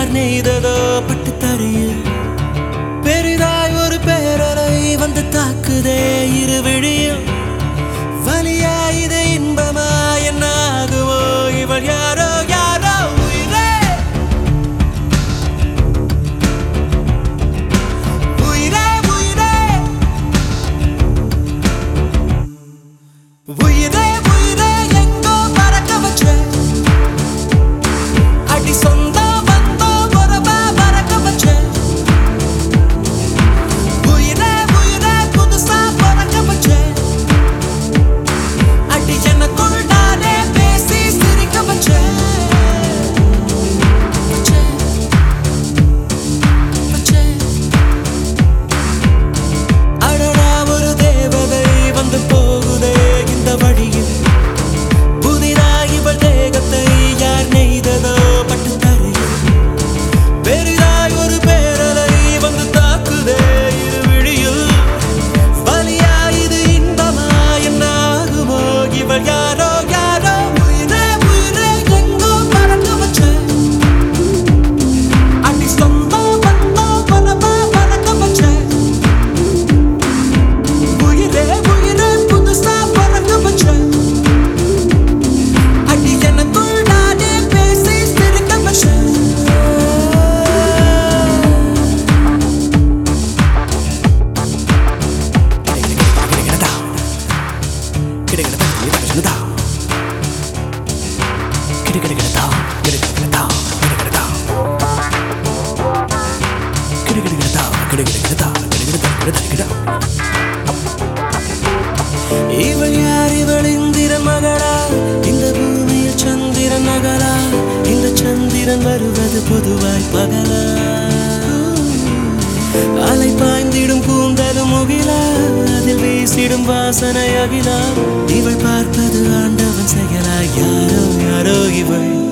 யார் நெய்ததோ பட்டு தரையில் பெரிதாய் ஒரு பேரலை வந்து தாக்குதே இரு விழியில் வலியா இது இன்பமா என்ன ஆகுமோ இவள் யாரோ யாரோ உயிரே உயிரே உயிரே உயிரே உயிரே எங்கோ பறக்க வச்ச அடி சொந்தம் வந்தோம் உறவா பறக்க வச்ச உயிரே உயிரே புதுசா பறக்க வச்ச அடி எனக்குள் நானே பேசி சிரிக்க வச்ச வச்ச, வச்ச. அடடா ஒரு தேவதை வந்து போகுதே இந்த வழியில் புதிதாய் இவள் தேகத்தை யார் நெய்ததோ பட்டு தரையில் பெரிதாய் ஒரு பேரலை வந்து தாக்குதே இரு விழியில் வலியா இது இன்பமா என்ன ஆகுமோ இவள் யாரோ யாரோ உயிரே உயிரே எங்கோ பறக்க வச்ச அடி சொந்தம் வந்தோம் பரவா பறக்க வச்ச உயிரே உயிரே புதுசா பறக்க வச்ச அடி எனக்குள் நானே பேசி சிரிக்க வச்ச இவள் யார் இவள் இந்திரன் மகளா இந்த பூமியில் சந்திரன் நகலா இந்த சந்திரன் வருவது பொதுவாய் பகலா அலை பாய்ந்திடும் கூந்தலும் முகிலா அதில் வீசிடும் வாசனை அகிலா இவள் பார்ப்பது ஆண்டவன் செயலா யாரோ யாரோ இவள்